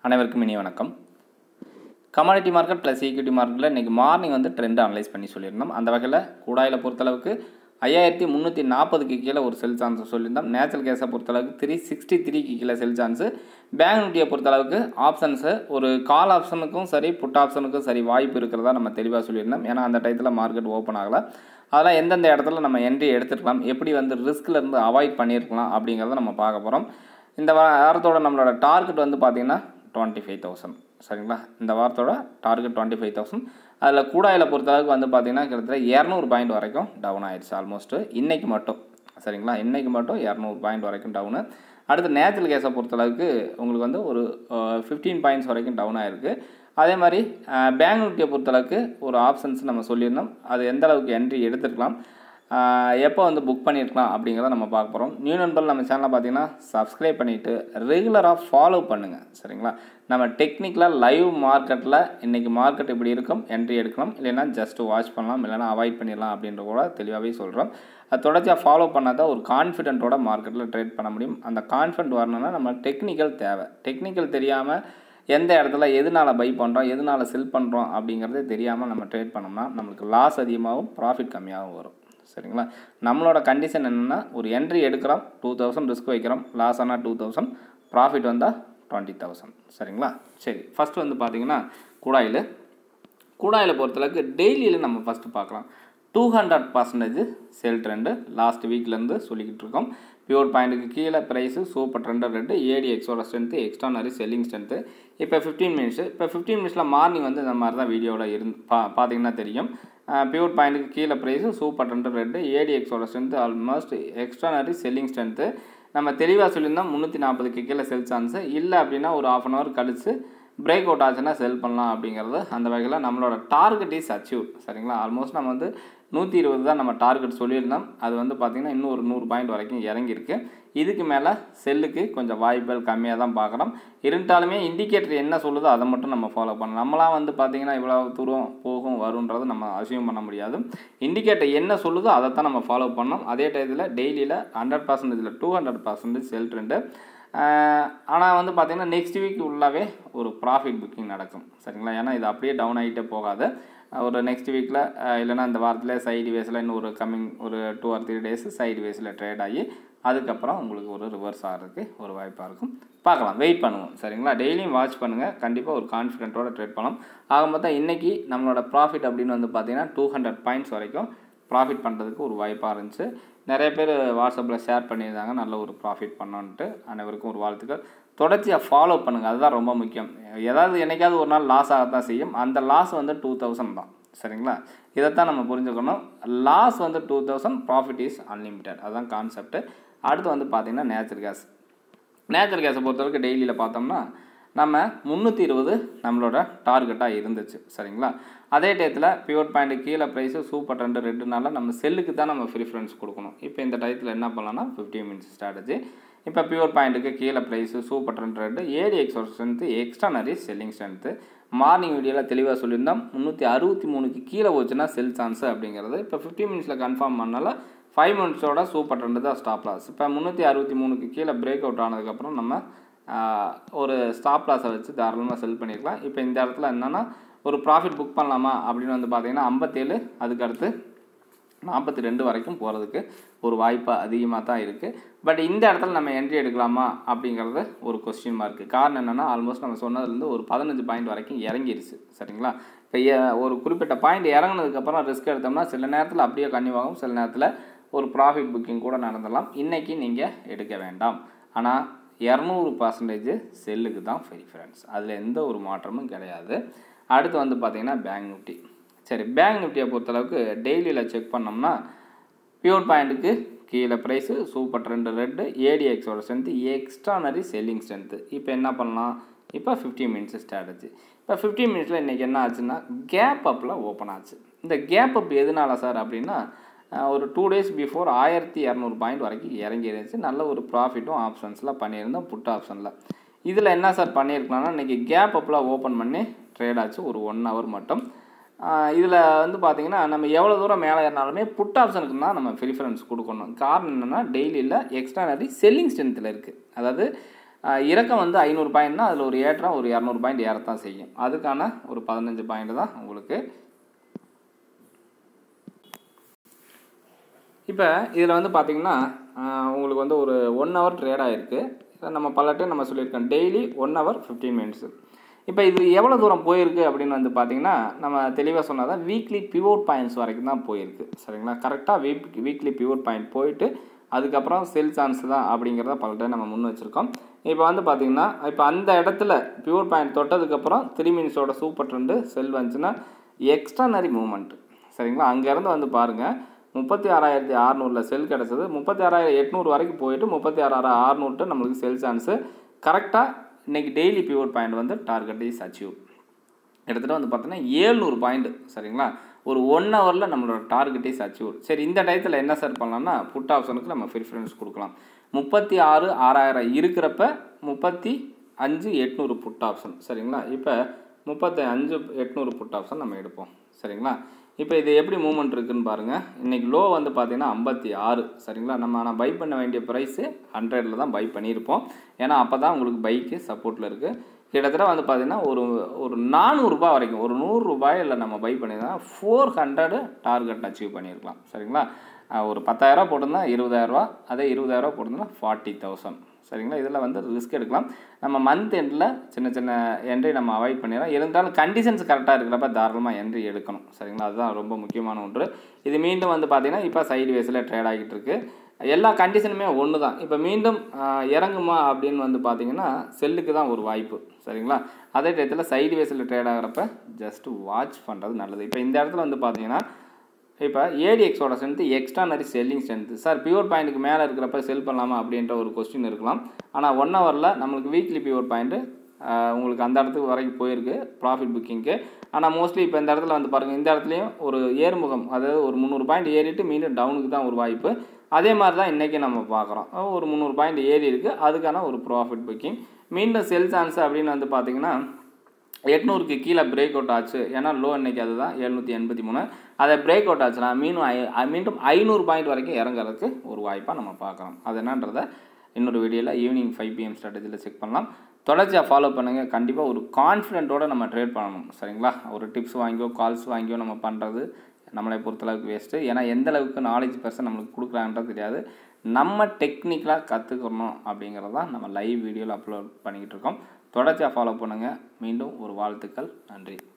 அனைவருக்கும் இனிய வணக்கம் கமாடிட்டி மார்க்கெட் ப்ளஸ் ஈக்விட்டி மார்க்கெட்டில் இன்றைக்கி மார்னிங் வந்து ட்ரெண்ட் அனலைஸ் பண்ணி சொல்லியிருந்தோம் அந்த வகையில் கூடாயில் பொறுத்தளவுக்கு ஐயாயிரத்தி முந்நூற்றி நாற்பதுக்கு கீழே ஒரு செல் சான்ஸ் சொல்லியிருந்தோம் நேச்சுரல் கேஸை பொறுத்தளவுக்கு த்ரீ சிக்ஸ்டி த்ரீக்கு கீழே செல் சான்ஸு பேங்க் நிஃப்டியை பொறுத்தளவுக்கு ஆப்ஷன்ஸு ஒரு கால் ஆப்ஷனுக்கும் சரி புட் ஆப்ஷனுக்கும் சரி வாய்ப்பு இருக்கிறதா நம்ம தெளிவாக சொல்லியிருந்தோம் ஏன்னா அந்த டயத்தில் மார்க்கெட் ஓப்பன் ஆகலை அதெல்லாம் எந்தெந்த இடத்துல நம்ம என்ட்ரி எடுத்துக்கலாம் எப்படி வந்து ரிஸ்கில் இருந்து அவாய்ட் பண்ணியிருக்கலாம் அப்படிங்கிறத நம்ம பார்க்க போகிறோம் இந்த வாரத்தோட நம்மளோட டார்கெட் வந்து பார்த்திங்கன்னா டுவெண்ட்டி ஃபைவ் தௌசண்ட் சரிங்களா இந்த வாரத்தோட டார்கெட் டுவெண்ட்டி ஃபைவ் தௌசண்ட் அதில் கூடாயில் பொறுத்தளவுக்கு வந்து பார்த்திங்கன்னா கிட்டத்தட்ட இரநூறு பாயிண்ட் வரைக்கும் டவுன் ஆயிடுச்சு ஆல்மோஸ்ட்டு இன்றைக்கி மட்டும் சரிங்களா இன்றைக்கி மட்டும் இரநூறு பாயிண்ட் வரைக்கும் டவுனு அடுத்து நேச்சுரல் கேஸை பொறுத்தளவுக்கு உங்களுக்கு வந்து ஒரு ஃபிஃப்டீன் பாயிண்ட்ஸ் வரைக்கும் டவுன் ஆகிருக்கு அதே மாதிரி பேங்க் நிஃப்டியை பொறுத்தளவுக்கு ஒரு ஆப்ஷன்ஸ் நம்ம சொல்லியிருந்தோம் அது எந்த அளவுக்கு என்ட்ரி எடுத்துருக்கலாம் எப்போ வந்து புக் பண்ணியிருக்கலாம் அப்படிங்கிறத நம்ம பார்க்க போகிறோம் நியூ நண்பர் நம்ம சேனலை பார்த்தீங்கன்னா சப்ஸ்கிரைப் பண்ணிவிட்டு ரெகுலராக ஃபாலோ பண்ணுங்கள் சரிங்களா நம்ம டெக்னிக்கலாக லைவ் மார்க்கெட்டில் இன்றைக்கி மார்க்கெட் இப்படி இருக்கும் என்ட்ரி எடுக்கலாம் இல்லைன்னா ஜஸ்ட் வாட்ச் பண்ணலாம் இல்லைனா அவாய்ட் பண்ணிடலாம் அப்படின்ற கூட தெளிவாகவே சொல்கிறோம் அது தொடர்ச்சியாக ஃபாலோ பண்ணால் தான் ஒரு கான்ஃபிடென்ட்டோட மார்க்கெட்டில் ட்ரேட் பண்ண முடியும் அந்த கான்ஃபிடென்ட் வரணும்னா நம்ம டெக்னிக்கல் தேவை டெக்னிக்கல் தெரியாமல் எந்த இடத்துல எதனால் பை பண்ணுறோம் எதனால் செல் பண்ணுறோம் அப்படிங்கிறதே தெரியாமல் நம்ம ட்ரேட் பண்ணோம்னா நம்மளுக்கு லாஸ் அதிகமாகவும் ப்ராஃபிட் கம்மியாகவும் வரும் சரிங்களா நம்மளோட கண்டிஷன் என்னென்னா ஒரு என்ட்ரி எடுக்கிறோம் டூ தௌசண்ட் ரிஸ்க் வைக்கிறோம் லாஸ் ஆனால் டூ தௌசண்ட் ப்ராஃபிட் வந்தால் டுவெண்ட்டி தௌசண்ட் சரிங்களா சரி ஃபஸ்ட்டு வந்து பார்த்தீங்கன்னா குடாயில் குடாயில் பொறுத்தளவுக்கு டெய்லியில் நம்ம ஃபஸ்ட்டு பார்க்கலாம் two hundred percentage sell trend last வீக்லேருந்து சொல்லிக்கிட்டு இருக்கோம் பியூர் பாயிண்ட்டுக்கு கீழே ப்ரைஸு சூப்பர் ட்ரெண்டர் ரெட்டு ஏடிஎக்ஸோட ஸ்ட்ரென்த்து எக்ஸ்ட்ரானரி செல்லிங் ஸ்ட்ரென்த்து இப்போ ஃபிஃப்டீன் மினிட்ஸு இப்போ ஃபிஃப்டீன் மினிட்ஸில் மார்னிங் வந்து இந்த மாதிரி தான் வீடியோவில் இருந்து பா பார்த்தீங்கன்னா தெரியும் பியூர் பாயிண்ட்டுக்கு கீழே ப்ரைஸு சூப்பர் ட்ரெண்டர் ரெட்டு ஏடிஎக்ஸோட strength almost extraordinary selling strength நம்ம தெளிவாக சொல்லியிருந்தோம் முந்நூற்றி நாற்பதுக்கு கீழே செல் சான்ஸு இல்லை அப்படின்னா ஒரு ஆஃப் அன் ஹவர் கழித்து பிரேக் அவுட் ஆச்சுன்னா செல் பண்ணலாம் அப்படிங்கிறது அந்த வகையில் நம்மளோட டார்கெட் இஸ் அச்சீவ் சரிங்களா ஆல்மோஸ்ட் நம்ம வந்து நூற்றி இருபது தான் நம்ம டார்கெட் சொல்லியிருந்தோம் அது வந்து பார்த்திங்கன்னா இன்னும் ஒரு நூறு பாயிண்ட் வரைக்கும் இறங்கியிருக்கு இதுக்கு மேலே செல்லுக்கு கொஞ்சம் வாய்ப்புகள் கம்மியாக தான் பார்க்குறோம் இருந்தாலுமே இண்டிகேட்டர் என்ன சொல்லுதோ அதை மட்டும் நம்ம ஃபாலோ பண்ணணும் நம்மளாம் வந்து பார்த்திங்கன்னா இவ்வளோ தூரம் போகும் வருன்றது நம்ம அசியூம் பண்ண முடியாது இண்டிகேட்டர் என்ன சொல்லுதோ அதை தான் நம்ம ஃபாலோ பண்ணோம் அதே டயத்தில் டெய்லியில் ஹண்ட்ரட் பர்சன்டேஜில் two hundred percentage sell trend ஆனால் வந்து பார்த்திங்கன்னா நெக்ஸ்ட் வீக் உள்ளாவே ஒரு ப்ராஃபிட் புக்கிங் நடக்கும் சரிங்களா ஏன்னா இது அப்படியே டவுன் ஆகிட்டே போகாது ஒரு நெக்ஸ்ட் வீக்கில் இல்லைனா இந்த வாரத்தில் சைடு வேஸில் இன்னும் ஒரு கம்மிங் ஒரு two or three days side வேஸில் ட்ரேட் ஆகி அதுக்கப்புறம் உங்களுக்கு ஒரு ரிவர்ஸ் ஆகிறதுக்கு ஒரு வாய்ப்பாக இருக்கும் பார்க்கலாம் வெயிட் பண்ணுவோம் சரிங்களா டெய்லியும் வாட்ச் பண்ணுங்கள் கண்டிப்பாக ஒரு கான்ஃபிடென்ட்டோட ட்ரேட் பண்ணலாம் ஆக மொத்தம் இன்றைக்கி நம்மளோட ப்ராஃபிட் அப்படின்னு வந்து பார்த்திங்கன்னா டூ ஹண்ட்ரட் பாயிண்ட்ஸ் வரைக்கும் ப்ராஃபிட் பண்ணுறதுக்கு ஒரு வாய்ப்பாக இருந்துச்சு நிறைய பேர் வாட்ஸ்அப்பில் ஷேர் பண்ணியிருந்தாங்க நல்ல ஒரு ப்ராஃபிட் பண்ணோன்ட்டு அனைவருக்கும் ஒரு வாழ்த்துக்கள் தொடர்ச்சியாக ஃபாலோ பண்ணுங்கள் அதுதான் ரொம்ப முக்கியம் ஏதாவது என்னைக்காவது ஒரு நாள் லாஸ் ஆகத்தான் செய்யும் அந்த லாஸ் வந்து டூ தௌசண்ட் தான் சரிங்களா இதைத்தான் நம்ம புரிஞ்சுக்கணும் லாஸ் வந்து two thousand profit is unlimited அதுதான் கான்செப்ட்டு அடுத்து வந்து பார்த்திங்கன்னா நேச்சுரல் கேஸ் நேச்சுரல் கேஸை பொறுத்தவரைக்கும் டெய்லியில் பார்த்தோம்னா நம்ம முந்நூற்றி இருபது நம்மளோட டார்கெட்டாக இருந்துச்சு சரிங்களா அதே டயத்தில் பியூர் பாயிண்ட்டு கீழே ப்ரைஸு சூப்பர் ரெண்டு ரெண்டுனால நம்ம செல்லுக்கு தான் நம்ம ப்ரிஃபரன்ஸ் கொடுக்கணும் இப்போ இந்த டயத்தில் என்ன பண்ணலாம்னா ஃபிஃப்டீன் மினிட்ஸ் ஸ்ட்ராட்டஜி இப்போ பியூர் பாயிண்ட்டுக்கு கீழே ப்ரைஸு சூப்பர் ரெண்டு ரெண்டு ஏடிஎக்ஸோட strength extraordinary selling strength morning வீடியோவில் தெளிவாக சொல்லியிருந்தோம் முந்நூற்றி அறுபத்தி மூணுக்கு கீழே போச்சுன்னா செல் சான்ஸு அப்படிங்கிறது இப்போ ஃபிஃப்டீன் மினிட்ஸில் கன்ஃபார்ம் பண்ணால ஃபைவ் மினிட்ஸோட சூப்பர் ரெண்டு தான் ஸ்டாப் லாஸ் இப்போ முந்நூற்றி அறுபத்தி மூணுக்கு கீழே பிரேக் அவுட் ஆனதுக்கப்புறம் நம்ம ஒரு ஸ்டாப் லாஸை வச்சு தாராளமாக செல் பண்ணியிருக்கலாம் இப்போ இந்த இடத்துல என்னென்னா ஒரு ப்ராஃபிட் புக் பண்ணலாமா அப்படின்னு வந்து பார்த்தீங்கன்னா ஐம்பத்தேழு அதுக்கு அடுத்து நாற்பத்தி ரெண்டு வரைக்கும் போகிறதுக்கு ஒரு வாய்ப்பு அதிகமாக தான் இருக்குது பட் இந்த இடத்துல நம்ம என்ட்ரி எடுக்கலாமா அப்படிங்கிறது ஒரு கொஸ்டின் மார்க்கு காரணம் என்னென்னா ஆல்மோஸ்ட் நம்ம சொன்னதுலேருந்து ஒரு பதினஞ்சு பாயிண்ட் வரைக்கும் இறங்கிருச்சு சரிங்களா இப்போ ஒரு குறிப்பிட்ட பாயிண்ட் இறங்கினதுக்கப்புறம் ரிஸ்க் எடுத்தோம்னா சில நேரத்தில் அப்படியே கன்னிவாகும் சில நேரத்தில் ஒரு ப்ராஃபிட் புக்கிங் கூட நடந்துடலாம் இன்றைக்கி நீங்கள் எடுக்க வேண்டாம் ஆனால் இரநூறு பர்சன்டேஜ் செல்லுக்கு தான் ப்ரிஃபரன்ஸ் அதில் எந்த ஒரு மாற்றமும் கிடையாது அடுத்து வந்து பார்த்திங்கன்னா பேங்க் நிஃப்டி சரி பேங்க் நிஃப்டியை பொறுத்தளவுக்கு டெய்லியில் செக் பண்ணோம்னா பியூர் பாயிண்ட்டுக்கு கீழே ப்ரைஸு சூப்பர் ட்ரெண்டு ரெட்டு ஏடிஎக்ஸோட ஸ்ட்ரென்த்து எக்ஸ்ட்ரானரி செல்லிங் ஸ்ட்ரென்த்து இப்போ என்ன பண்ணலாம் இப்போ ஃபிஃப்டி மினிட்ஸ் ஸ்ட்ராட்டஜி இப்போ ஃபிஃப்டி மினிட்ஸில் இன்றைக்கி என்ன ஆச்சுன்னா கேப் அப்பில் ஓப்பன் ஆச்சு இந்த கேப் அப் எதனால சார் அப்படின்னா ஒரு டூ டேஸ் பிஃபோர் ஆயிரத்தி இரநூறு பாயிண்ட் வரைக்கும் இறங்கி இருந்துச்சு நல்ல ஒரு ப்ராஃபிட்டும் ஆப்ஷன்ஸில் பண்ணியிருந்தோம் புட் ஆப்ஷனில் இதில் என்ன சார் பண்ணியிருக்கலாம்னா இன்றைக்கி கேப் அப்பில் ஓப்பன் பண்ணி ட்ரேட் ஆச்சு ஒரு ஒன் ஹவர் மட்டும் இதில் வந்து பார்த்திங்கன்னா நம்ம எவ்வளோ தூரம் மேலே ஏறினாலுமே புட் ஆப்ஷனுக்கு தான் நம்ம ப்ரிஃபரன்ஸ் கொடுக்கணும் காரணம் என்னென்னா டெய்லியில் எக்ஸ்ட்ரானரி செல்லிங் ஸ்ட்ரென்த்தில் இருக்குது அதாவது ஆஹ் இறக்கம் வந்து ஐநூறு பாயிண்ட்னா அதில் ஒரு ஏற்றம் ஒரு இரநூறு பாயிண்ட் ஏறத்தான் செய்யும் அதுக்கான ஒரு பதினஞ்சு பாயிண்ட் தான் உங்களுக்கு இப்போ இதில் வந்து பார்த்தீங்கன்னா ஆஹ் உங்களுக்கு வந்து ஒரு ஒன் ஹவர் ட்ரேட் ஆகிருக்கு இதை நம்ம பல டைம் நம்ம சொல்லியிருக்கோம் daily one hour fifteen minutes இப்போ இது எவ்வளோ தூரம் போயிருக்கு அப்படின்னு வந்து பார்த்தீங்கன்னா நம்ம தெளிவாக சொன்னால் தான் வீக்லி பிவோட் பாயிண்ட்ஸ் வரைக்கும் தான் போயிருக்கு சரிங்களா கரெக்டாக வீக் வீக்லி பிவோட் பாயிண்ட் போயிட்டு அதுக்கப்புறம் செல் சான்ஸ் தான் அப்படிங்கிறத பல டைம் நம்ம முன் வச்சுருக்கோம் இப்போ வந்து பார்த்தீங்கன்னா இப்போ அந்த இடத்துல பியூர் பாயிண்ட் தொட்டதுக்கப்புறம் த்ரீ மினிட்ஸோட சூப்பர் ட்ரெண்டு செல் வந்துச்சுன்னா எக்ஸ்ட்ரானரி மூமெண்ட் சரிங்களா அங்கேருந்து வந்து பாருங்கள் முப்பத்தி ஆறாயிரத்தி அறநூறில் செல் கிடச்சது முப்பத்தி ஆறாயிரம் எட்நூறு வரைக்கும் போயிட்டு முப்பத்தி ஆறாயிரம் அறநூறுட்டு நம்மளுக்கு செல் சான்ஸு கரெக்டாக இன்றைக்கி டெய்லி பியூர் பாயிண்ட் வந்து டார்கெட் இஸ் அச்சீவ் கிட்டத்தட்ட வந்து பார்த்தீங்கன்னா ஏழ்நூறு பாயிண்ட் சரிங்களா ஒரு ஒன் ஹவரில் நம்மளோட டார்கெட் இஸ் அச்சீவ் சரி இந்த டயத்தில் என்ன சார் பண்ணலாம்னா புட் ஆப்ஷனுக்கு நம்ம ப்ரிஃபரன்ஸ் கொடுக்கலாம் முப்பத்தி ஆறு ஆறாயிரம் இருக்கிறப்ப முப்பத்தி அஞ்சு எட்நூறு புட் ஆப்ஷன் சரிங்களா இப்போ முப்பத்தி அஞ்சு எட்நூறு புட் ஆப்ஷன் நம்ம எடுப்போம் சரிங்களா இப்போ இது எப்படி மூவ்மெண்ட் இருக்குன்னு பாருங்கள் இன்றைக்கி லோ வந்து பார்த்தீங்கன்னா ஐம்பத்தி ஆறு சரிங்களா நம்ம ஆனால் பை பண்ண வேண்டிய ப்ரைஸு ஹண்ட்ரடில் தான் பை பண்ணியிருப்போம் ஏன்னா அப்போ தான் உங்களுக்கு பைக்கு சப்போர்ட்டில் இருக்குது கிட்டத்தட்ட வந்து பார்த்தீங்கன்னா ஒரு ஒரு நானூறுரூபா வரைக்கும் ஒரு நூறுரூபாயில் நம்ம பை பண்ணியிருந்தோம்னா ஃபோர் ஹண்ட்ரடு டார்கெட் அச்சீவ் பண்ணியிருக்கலாம் சரிங்களா அஹ் ஒரு பத்தாயிரரூபா போட்டிருந்தா இருபதாயிரரூபா அதே இருபதாயிரரூபா போட்டிருந்தா ஃபார்ட்டி தௌசண்ட் சரிங்களா இதில் வந்து ரிஸ்க் எடுக்கலாம் நம்ம மந்த் எண்டில் சின்ன சின்ன என்ட்ரி நம்ம அவாய்ட் பண்ணிடலாம் இருந்தாலும் கண்டிஷன்ஸ் கரெக்டாக இருக்கிறப்ப தாராளமாக என்ட்ரி எடுக்கணும் சரிங்களா அதுதான் ரொம்ப முக்கியமான ஒன்று இது மீண்டும் வந்து பார்த்திங்கன்னா இப்போ சைடு வேஸில் ட்ரேட் ஆகிட்டு இருக்கு எல்லா கண்டிஷனுமே ஒன்று தான் இப்போ மீண்டும் ஆஹ், இறங்குமா அப்படின்னு வந்து பார்த்தீங்கன்னா செல்லுக்கு தான் ஒரு வாய்ப்பு சரிங்களா அதே டயத்தில் சைடு வேஸில் ட்ரேட் ஆகிறப்ப ஜஸ்ட் வாட்ச் பண்ணுறது நல்லது இப்போ இந்த இடத்துல வந்து பார்த்தீங்கன்னா இப்போ ஏடிஎக்ஸோட strength extraordinary selling strength sir pure பாயிண்ட்டுக்கு மேலே இருக்கிறப்ப செல் பண்ணலாமா அப்படின்ற ஒரு கொஸ்டின் இருக்கலாம் ஆனால் ஒன் ஹவரில் நம்மளுக்கு வீக்லி பியூர் பாயிண்ட்டு உங்களுக்கு அந்த இடத்துக்கு வரைக்கும் போயிருக்கு ப்ராஃபிட் புக்கிங்க்கு ஆனால் மோஸ்ட்லி இப்போ இந்த இடத்துல வந்து பாருங்கள் இந்த இடத்துலையும் ஒரு ஏறுமுகம் அதாவது ஒரு முந்நூறு பாயிண்ட் ஏறிட்டு மீண்டும் டவுனுக்கு தான் ஒரு வாய்ப்பு அதே மாதிரி தான் இன்றைக்கி நம்ம பார்க்குறோம் ஒரு முந்நூறு பாயிண்ட் ஏறி இருக்குது அதுக்கான ஒரு ப்ராஃபிட் புக்கிங் மீண்டும் செல் சான்ஸ் அப்படின்னு வந்து பார்த்தீங்கன்னா எட்நூறுக்கு கீழே பிரேக் அவுட் ஆச்சு ஏன்னா லோ இன்னைக்கு அதுதான் எழுநூற்றி எண்பத்தி மூணு அதை பிரேக் அவுட் ஆச்சுன்னா மீண்டும் ஐ ஐ- மீண்டும் ஐநூறு பாயிண்ட் வரைக்கும் இறங்குறதுக்கு ஒரு வாய்ப்பாக நம்ம பார்க்குறோம் அது என்னன்றதை இன்னொரு வீடியோவில் ஈவினிங் ஃபைவ் பிஎம் ஸ்ட்ராட்டஜியில் செக் பண்ணலாம் தொடர்ச்சியாக ஃபாலோ பண்ணுங்கள் கண்டிப்பாக ஒரு கான்ஃபிடென்ட்டோட நம்ம ட்ரேட் பண்ணணும் சரிங்களா ஒரு டிப்ஸ் வாங்கியோ கால்ஸ் வாங்கியோ நம்ம பண்ணுறது நம்மளை பொறுத்தளவுக்கு வேஸ்ட்டு ஏன்னா எந்த அளவுக்கு நாலேஜ் பர்சன் நம்மளுக்கு கொடுக்குறாங்கன்றது தெரியாது நம்ம டெக்னிக்கலாக கற்றுக்கணும் அப்படிங்கிறது தான் நம்ம லைவ் வீடியோவில் அப்லோட் பண்ணிக்கிட்டு இருக்கோம் தொடர்ச்சியாக ஃபாலோ பண்ணுங்கள் மீண்டும் ஒரு வாழ்த்துக்கள் நன்றி